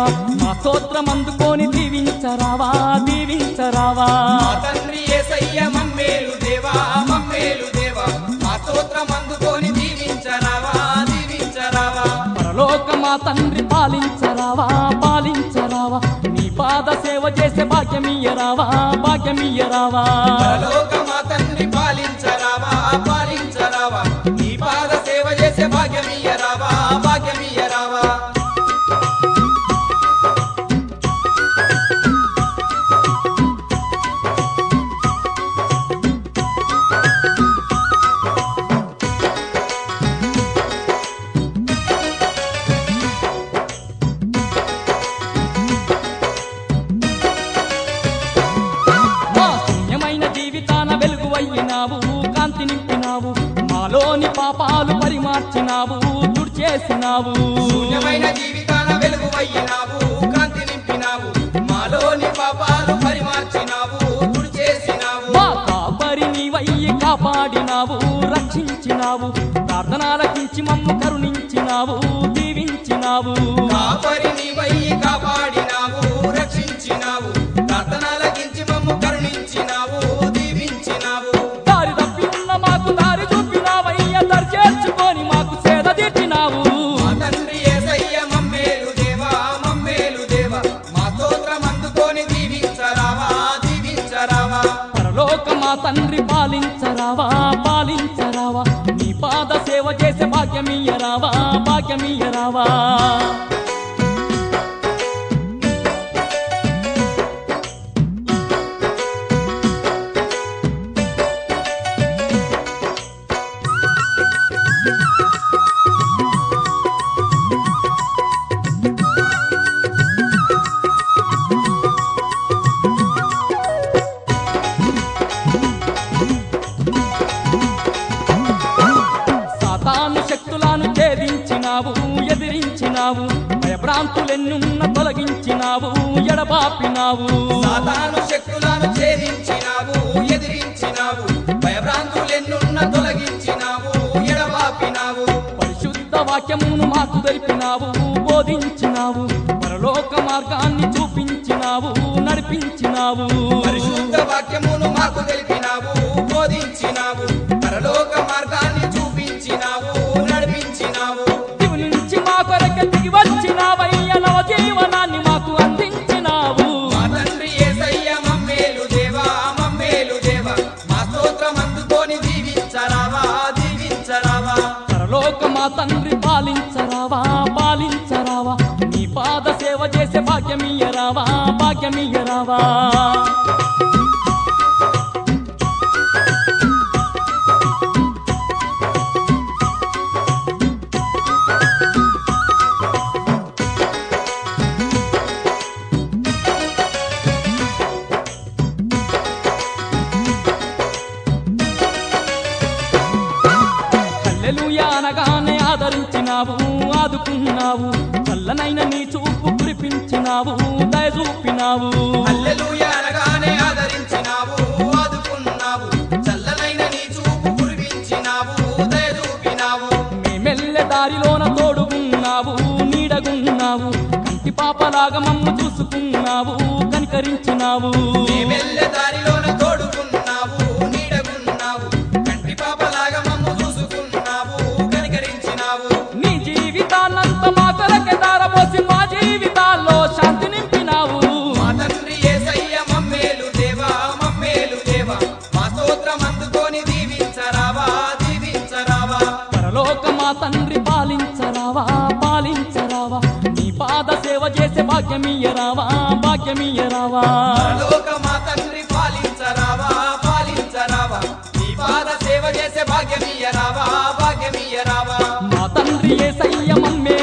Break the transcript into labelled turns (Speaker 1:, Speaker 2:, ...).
Speaker 1: మా స్తోత్రం అందుకొని దీవించరావా దీవించరావా
Speaker 2: మా తండ్రి ఏసయ్య మమ్మేలు దేవా మమ్మేలు దేవా మా స్తోత్రం అందుకొని దీవించరావా దీవించరావా
Speaker 1: పరలోక మా తండ్రి పాలించరావా పాలించరావా నీ పాద సేవ చేసే భాగ్యమియ్యరావా భాగ్యమియ్యరావా
Speaker 2: పరలోక మా తండ్రి పాలించరావా పాలించరావా నీ పాద సేవ చేసే భాగ్యమియ్యరావా భాగ్యమియ్యరావా
Speaker 1: మా శూన్యమైన జీవితాన వెలుగు అయ్యినావు కాంతి నింపినావు మాలోని పాపాలు పరిమార్చినావు తుడిచేసినావు
Speaker 2: శూన్యమైన జీవితాన వెలుగు అయ్యినావు కాంతి నింపినావు మాలోని పాపాలు పరిమార్చినావు తుడిచేసినావు
Speaker 1: మా కాపరి నీవయ్యి కాపాడినావు రక్షించినావు ప్రార్థనాలకించి మమ్ము కరుణించినావు దీవించినావు
Speaker 2: కాపరి నీవయ్యి కాపాడినావు రక్షించినావు ప్రార్థనలకించి మమ్ము కరుణించినావు దీవించినావు
Speaker 1: దారి తప్పి ఉన్న మాకు దారి చూపినావయ్య దరి చేర్చుకొని మాకు సేద తీర్చినావు
Speaker 2: మా తండ్రి యేసయ్య మమ్మేలు దేవా మమ్మేలు దేవా మా స్తోత్రం అందుకొని దీవించరావా దీవించరావా
Speaker 1: పరలోక మా తండ్రి పాలించరావా పాలించరావా నీ పాద సేవ చేసే భాగ్యమియ్యరావా భాగ్యమియ్యరావా సాతాను శక్తులను ఛేదించినావు ఎదిరించినావు భయభ్రాంతులెన్నున్న తొలగించినావు ఎడబాపినావు
Speaker 2: సాతాను శక్తులను ఛేదించినావు ఎదిరించినావు భయభ్రాంతులెన్నున్న తొలగించినావు ఎడబాపినావు
Speaker 1: పరిశుద్ధ వాక్యమును మాకు తెలిపినావు బోధించినావు పరలోక మార్గాన్ని చూపించినావు నడిపించినావు
Speaker 2: పరిశుద్ధ వాక్యమును మాకు తెలిపినావు బోధించినావు పరలోక మార్గాన్ని చూపించినావు నడిపించినావు
Speaker 1: దివి నుంచి మా కొరక దిగి వచ్చినావయ్య నవ జీవనాన్ని మాకు అందించినావు
Speaker 2: మా తండ్రి యేసయ్య మమ్మేలు దేవా మమ్మేలు దేవా మా స్తోత్రం అందుకొని దీవించరావా దీవించరావా
Speaker 1: పరలోక మా తండ్రి పాలించరావా పాలించరావా నీ పాద సేవ చేసే భాగ్యమియ్యరావా భాగ్యమియ్యరావా హల్లెలూయా అనగానే ఆదరించినావు ఆదుకున్నావు చల్లనైన నీ చూపు కురిపించినావు దయ చూపినావు
Speaker 2: హల్లెలూయా అనగానే ఆదరించినావు ఆదుకున్నావు చల్లనైన నీ చూపు కురిపించినావు దయ చూపినావు
Speaker 1: మేమెల్లె దారిలోన తోడుగున్నావు నీడగున్నావు కంటి పాపలాగా మమ్ము చూసుకున్నావు కనికరించినావు
Speaker 2: మేమెల్లె దారిలోన తోడుకున్నావు నీడగున్నావు కంటి పాపలాగా మమ్ము చూసుకున్నావు కనికరించినావు
Speaker 1: నీ జీవితాన్నంత మా కొరకే దారపోసి మా జీవితాల్లో శాంతి నింపినావు
Speaker 2: మా తండ్రి యేసయ్య మమ్మేలు దేవా మమ్మేలు దేవా మా స్తోత్రం అందుకొని దీవించరావా దీవించరావా
Speaker 1: పరలోక మా తండ్రి పాలించరావా పాలించరావా నీ పాద సేవ చేసే భాగ్యమియ్యరావా భాగ్యమియ్యరావా
Speaker 2: పరలోక మా తండ్రి పాలించరావా పాలించరావా నీ పాద సేవ చేసే భాగ్యమియ్యరావా భాగ్యమియ్యరావా
Speaker 1: మా తండ్రి ఏసయ్య మమ్మే